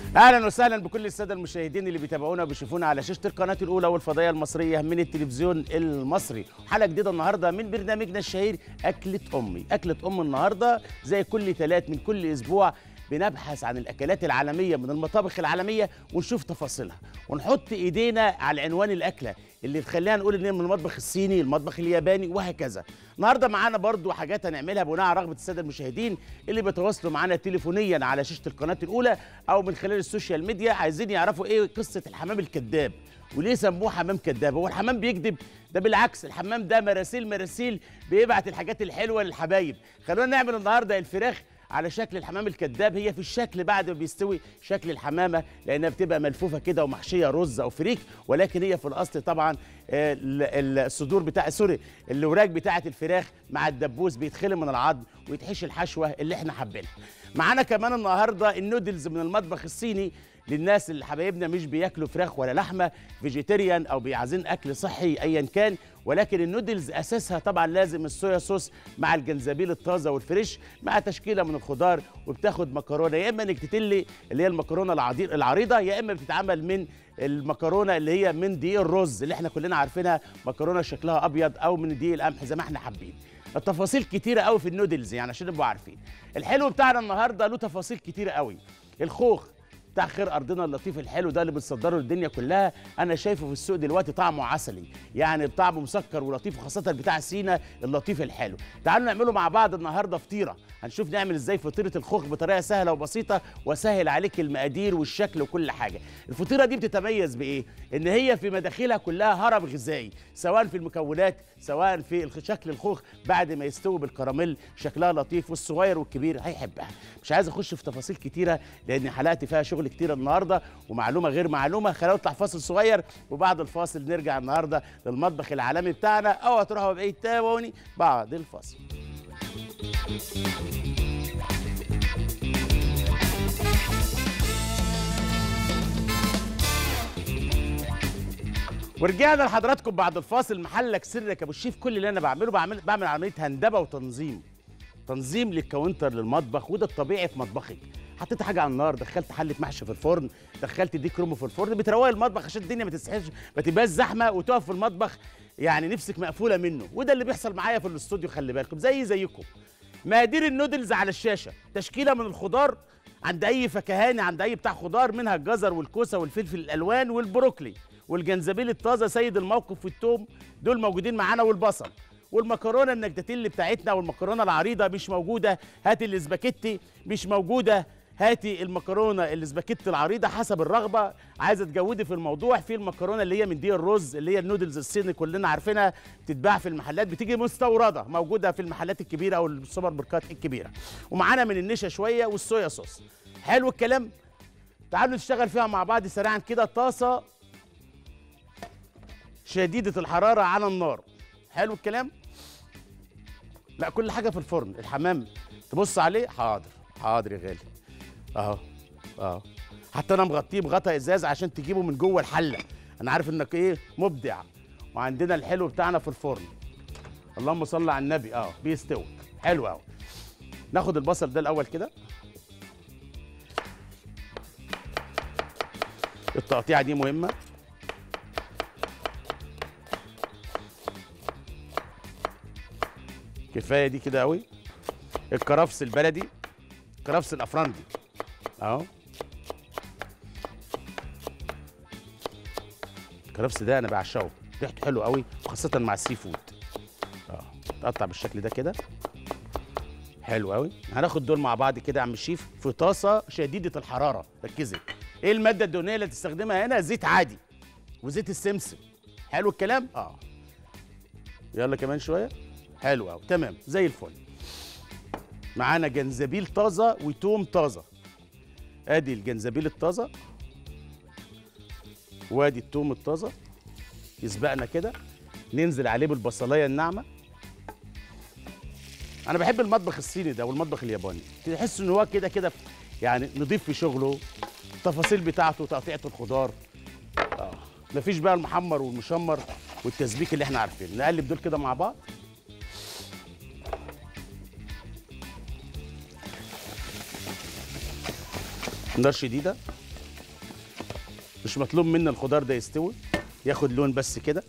اهلا وسهلا بكل الساده المشاهدين اللي بيتابعونا وبيشوفونا على شاشه القناه الاولى والفضائيه المصريه من التلفزيون المصري حلقه جديده النهارده من برنامجنا الشهير اكله امي اكله ام النهارده زي كل ثلاث من كل اسبوع بنبحث عن الاكلات العالميه من المطابخ العالميه ونشوف تفاصيلها ونحط ايدينا على عنوان الاكله اللي تخلينا نقول ان هي من المطبخ الصيني المطبخ الياباني وهكذا النهارده معانا برضو حاجات هنعملها بناء على رغبه الساده المشاهدين اللي بيتواصلوا معانا تليفونيا على شاشه القناه الاولى او من خلال السوشيال ميديا عايزين يعرفوا ايه قصه الحمام الكذاب وليه سموه حمام كذاب هو الحمام بيكذب ده بالعكس الحمام ده مراسيل مراسيل بيبعت الحاجات الحلوه للحبايب خلونا نعمل النهارده الفراخ على شكل الحمام الكذاب هي في الشكل بعد ما بيستوي شكل الحمامه لانها بتبقى ملفوفه كده ومحشيه رز او فريك ولكن هي في الاصل طبعا آه، ال- الصدور بتاع سوري الوراك بتاعه الفراخ مع الدبوس بيتخلي من العظم ويتحشي الحشوه اللي احنا حابينها معانا كمان النهارده النودلز من المطبخ الصيني للناس اللي حبايبنا مش بياكلوا فراخ ولا لحمه فيجيتيريان او بيعزين اكل صحي ايا كان ولكن النودلز اساسها طبعا لازم الصويا صوص مع الجنزبيل الطازه والفريش مع تشكيله من الخضار وبتاخد مكرونه يا اما نكتتلي اللي هي المكرونه العضي- العريضه يا اما بتتعمل من المكرونه اللي هي من دقيق الرز اللي احنا كلنا عارفينها مكرونه شكلها ابيض او من دقيق القمح زي ما احنا حابين التفاصيل كتيره قوي في النودلز يعني عشان نبقوا عارفين الحلو بتاعنا النهارده له تفاصيل كتيره قوي الخوخ بتاع خير ارضنا اللطيف الحلو ده اللي بتصدره للدنيا كلها انا شايفه في السوق دلوقتي طعمه عسلي يعني طعمه مسكر ولطيف وخاصه بتاع سينا اللطيف الحلو تعالوا نعمله مع بعض النهارده فطيره هنشوف نعمل ازاي فطيره الخوخ بطريقه سهله وبسيطه وسهل عليك المقادير والشكل وكل حاجه الفطيره دي بتتميز بايه ان هي في مداخلها كلها هرم غذائي سواء في المكونات سواء في الخ- شكل الخوخ بعد ما يستوي بالكراميل شكلها لطيف والصغير والكبير هيحبها مش عايز اخش في تفاصيل كتيره لان حلقتي فيها شغل كتير النهارده ومعلومه غير معلومه خلينا نطلع فاصل صغير وبعد الفاصل نرجع النهارده للمطبخ العالمي بتاعنا او هتروحوا بعيد تابعوني بعد الفاصل ورجعنا لحضراتكم بعد الفاصل محلك سرك يا ابو الشيف كل اللي انا بعمله بعمل بعمل عمليه هندبه وتنظيم تنظيم للكاونتر للمطبخ وده الطبيعي في مطبخك حطيت حاجه على النار دخلت حله محشي في الفرن دخلت ديك رومي في الفرن بتروقي المطبخ عشان الدنيا ما تسحبش ما تبقاش زحمه وتقف في المطبخ يعني نفسك مقفوله منه وده اللي بيحصل معايا في الاستوديو خلي بالكم زي زيكم مقادير النودلز على الشاشه تشكيله من الخضار عند اي فكهاني عند اي بتاع خضار منها الجزر والكوسه والفلفل الالوان والبروكلي والجنزبيل الطازه سيد الموقف والثوم دول موجودين معانا والبصل والمكرونه النجدتيل بتاعتنا والمكرونه العريضه مش موجوده هاتي الاسباجيتي مش موجوده هاتي المكرونه الاسباجيتي العريضه حسب الرغبه عايزه تجودي في الموضوع في المكرونه اللي هي من دي الرز اللي هي النودلز الصيني كلنا عارفينها بتتباع في المحلات بتيجي مستورده موجوده في المحلات الكبيره او السوبر ماركات الكبيره ومعانا من النشا شويه والصويا صوص حلو الكلام تعالوا نشتغل فيها مع بعض سريعا كده طاسه شديده الحراره على النار حلو الكلام لا كل حاجه في الفرن الحمام تبص عليه حاضر حاضر يا غالي اهو اهو حتى انا مغطيه بغطا ازاز عشان تجيبه من جوه الحله انا عارف انك ايه مبدع وعندنا الحلو بتاعنا في الفرن اللهم صل على النبي اه بيستوي حلو قوي ناخد البصل ده الاول كده التقطيعه دي مهمه كفايه دي كده قوي الكرفس البلدي الكرفس الافرنجي اهو الكرفس ده انا بعشقه ريحته حلوه قوي وخاصه مع السي فود اه تقطع بالشكل ده كده حلو قوي هناخد دول مع بعض كده يا عم الشيف في طاسه شديده الحراره ركزي ايه الماده الدهنيه اللي تستخدمها هنا زيت عادي وزيت السمسم حلو الكلام اه يلا كمان شويه حلو قوي تمام زي الفل معانا جنزبيل طازه وتوم طازه ادي الجنزبيل الطازه وادي التوم الطازه يسبقنا كده ننزل عليه بالبصلايه الناعمه انا بحب المطبخ الصيني ده والمطبخ الياباني تحس ان هو كده كده يعني نضيف في شغله التفاصيل بتاعته تقطيعه الخضار اه مفيش بقى المحمر والمشمر والتسبيك اللي احنا عارفينه نقلب دول كده مع بعض نار شديده مش مطلوب منا الخضار ده يستوي ياخد لون بس كده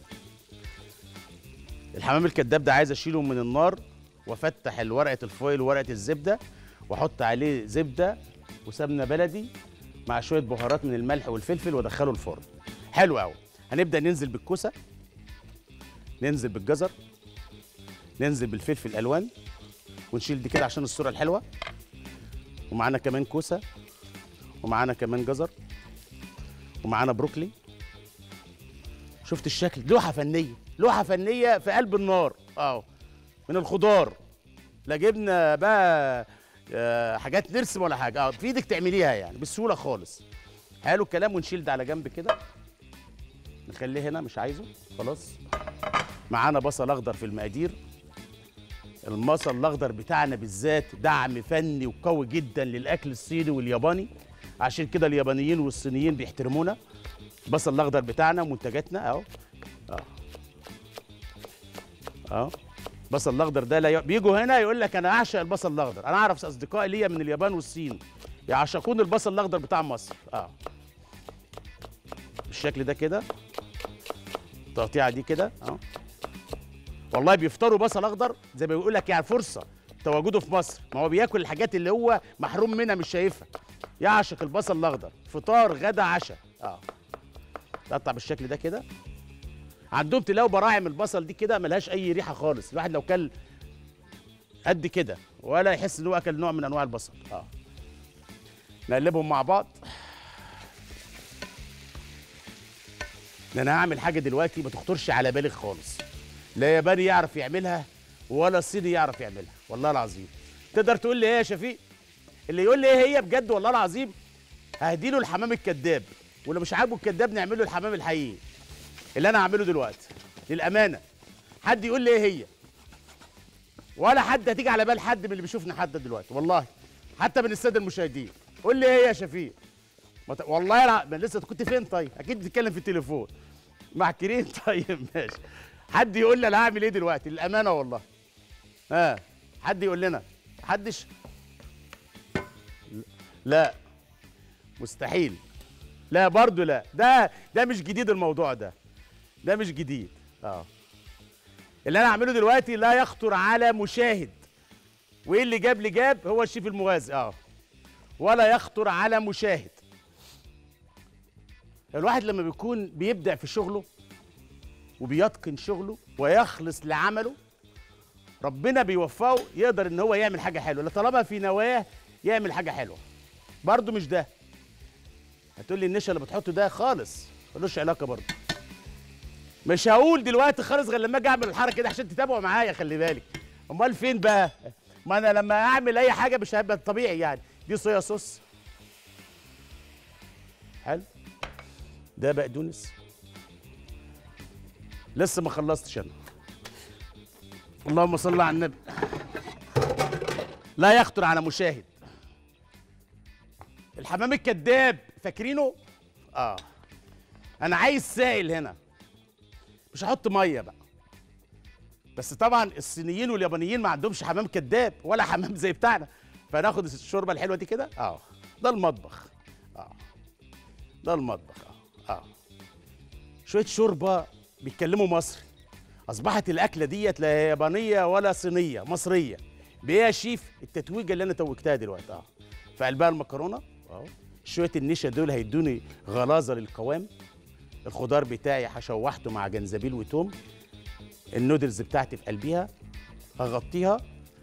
الحمام الكداب ده عايز اشيله من النار وافتح ورقه الفويل وورقه الزبده واحط عليه زبده وسمنه بلدي مع شويه بهارات من الملح والفلفل وادخله الفرن حلو قوي هنبدا ننزل بالكوسه ننزل بالجزر ننزل بالفلفل الالوان ونشيل دي كده عشان الصوره الحلوه ومعانا كمان كوسه ومعانا كمان جزر ومعانا بروكلي شفت الشكل لوحه فنيه لوحه فنيه في قلب النار اه من الخضار لا جبنا بقى آه، حاجات نرسم ولا حاجه اه في ايدك تعمليها يعني بسهوله خالص حلو الكلام ونشيل ده على جنب كده نخليه هنا مش عايزه خلاص معانا بصل اخضر في المقادير البصل الاخضر بتاعنا بالذات دعم فني وقوي جدا للاكل الصيني والياباني عشان كده اليابانيين والصينيين بيحترمونا البصل الاخضر بتاعنا منتجاتنا اهو اه اه البصل الاخضر ده لا ي... بيجوا هنا يقول لك انا اعشق البصل الاخضر انا اعرف اصدقائي ليا من اليابان والصين يعشقون البصل الاخضر بتاع مصر اه بالشكل ده كده التقطيعه دي كده اه والله بيفطروا بصل اخضر زي ما بيقول لك يعني فرصه تواجده في مصر ما هو بياكل الحاجات اللي هو محروم منها مش شايفها يعشق البصل الاخضر فطار غدا عشاء اه تقطع بالشكل ده كده عندهم تلاقوا براعم البصل دي كده ملهاش اي ريحه خالص الواحد لو كل قد كده ولا يحس ان هو اكل نوع من انواع البصل اه نقلبهم مع بعض ده انا هعمل حاجه دلوقتي ما تخطرش على بالك خالص لا ياباني يعرف يعملها ولا صيني يعرف يعملها والله العظيم تقدر تقول لي ايه يا شفيق اللي يقول لي ايه هي بجد والله العظيم هديله الحمام الكذاب ولو مش عاجبه الكذاب نعمل له الحمام الحقيقي اللي انا هعمله دلوقتي للامانه حد يقول لي ايه هي ولا حد هتيجي على بال حد من اللي بيشوفنا حد دلوقتي والله حتى من الساده المشاهدين قول لي ايه يا شفيق ما ت- والله لا ما لسه كنت فين طيب اكيد بتتكلم في التليفون مع كريم طيب ماشي حد يقول لي انا هعمل ايه دلوقتي للامانه والله ها حد يقول لنا محدش لا مستحيل لا برضو لا ده ده مش جديد الموضوع ده ده مش جديد اه اللي انا هعمله دلوقتي لا يخطر على مشاهد وايه اللي جاب لي جاب هو الشيف المغازي اه ولا يخطر على مشاهد الواحد لما بيكون بيبدع في شغله وبيتقن شغله ويخلص لعمله ربنا بيوفقه يقدر ان هو يعمل حاجه حلوه طالما في نواه يعمل حاجه حلوه برضه مش ده هتقول لي النشا اللي بتحطه ده خالص ملوش علاقه برضه مش هقول دلوقتي خالص غير لما اجي اعمل الحركه دي عشان تتابعوا معايا خلي بالك امال فين بقى ما انا لما اعمل اي حاجه مش هيبقى طبيعي يعني دي صويا صوص حلو ده بقدونس لسه ما خلصتش انا اللهم صل على النبي لا يخطر على مشاهد الحمام الكذاب فاكرينه اه انا عايز سائل هنا مش هحط ميه بقى بس طبعا الصينيين واليابانيين ما عندهمش حمام كذاب ولا حمام زي بتاعنا فناخد الشوربه الحلوه دي كده اه ده المطبخ اه ده المطبخ اه اه شويه شوربه بيتكلموا مصري اصبحت الاكله ديت لا يابانيه ولا صينيه مصريه بايه يا شيف التتويجه اللي انا توجتها دلوقتي اه في قلبها المكرونه اهو شويه النشا دول هيدوني غلاظه للقوام الخضار بتاعي هشوحته مع جنزبيل وتوم النودلز بتاعتي في قلبيها هغطيها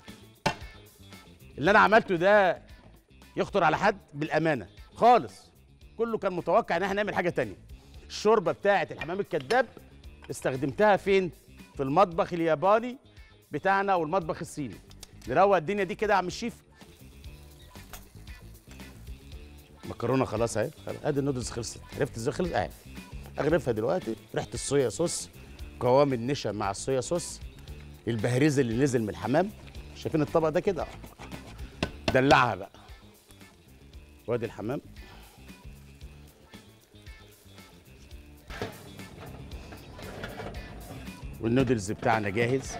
اللي انا عملته ده يخطر على حد بالامانه خالص كله كان متوقع ان احنا نعمل حاجه تانية الشوربه بتاعه الحمام الكذاب استخدمتها فين في المطبخ الياباني بتاعنا والمطبخ الصيني نروق الدنيا دي كده يا عم الشيف مكرونه خلاص اهي خلاص. ادي النودلز خلصت عرفت ازاي خلص اهي اغرفها دلوقتي ريحه الصويا صوص قوام النشا مع الصويا صوص البهريز اللي نزل من الحمام شايفين الطبق ده كده دلعها بقى وادي الحمام والنودلز بتاعنا جاهز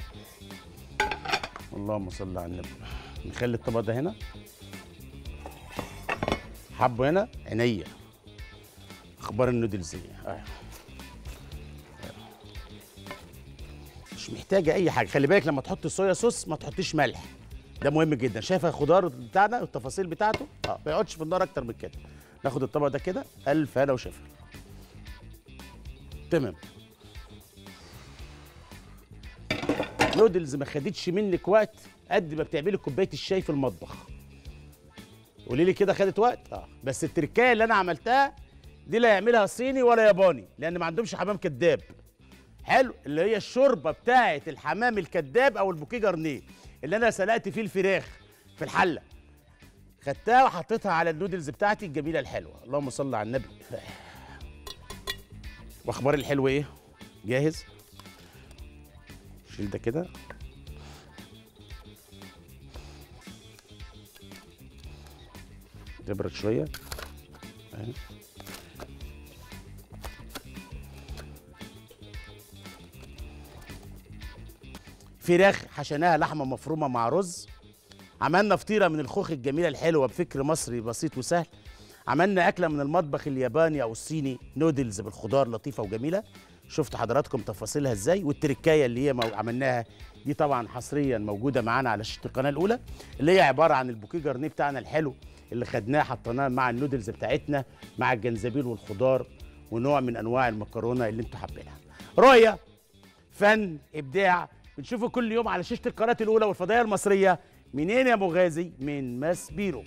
اللهم صل على النبي نخلي الطبق ده هنا حبه هنا عينيا اخبار النودلز ايه آه. مش محتاجه اي حاجه خلي بالك لما تحط الصويا صوص ما تحطيش ملح ده مهم جدا شايف الخضار بتاعنا والتفاصيل بتاعته اه ما يقعدش في النار اكتر من كده ناخد الطبق ده كده الف هنا وشفا تمام نودلز ما خدتش منك وقت قد ما بتعملي كوبايه الشاي في المطبخ قولي لي كده خدت وقت اه بس التركايه اللي انا عملتها دي لا يعملها صيني ولا ياباني لان ما عندهمش حمام كذاب حلو اللي هي الشوربه بتاعه الحمام الكذاب او البوكيه جرنيه اللي انا سلقت فيه الفراخ في الحله خدتها وحطيتها على النودلز بتاعتي الجميله الحلوه اللهم صل على النبي واخبار الحلو ايه جاهز شيل ده كده تبرد شويه أهي. فراخ حشيناها لحمه مفرومه مع رز عملنا فطيره من الخوخ الجميله الحلوه بفكر مصري بسيط وسهل عملنا اكله من المطبخ الياباني او الصيني نودلز بالخضار لطيفه وجميله شفت حضراتكم تفاصيلها ازاي والتركايه اللي هي مو- عملناها دي طبعا حصريا موجوده معانا على شاشه القناه الاولى اللي هي عباره عن البوكيه جرنيه بتاعنا الحلو اللي خدناه حطيناه مع النودلز بتاعتنا مع الجنزبيل والخضار ونوع من انواع المكرونه اللي انتوا حابينها رؤيه فن ابداع بنشوفه كل يوم على شاشه القناه الاولى والفضائيه المصريه منين يا مغازي من ماس بيرو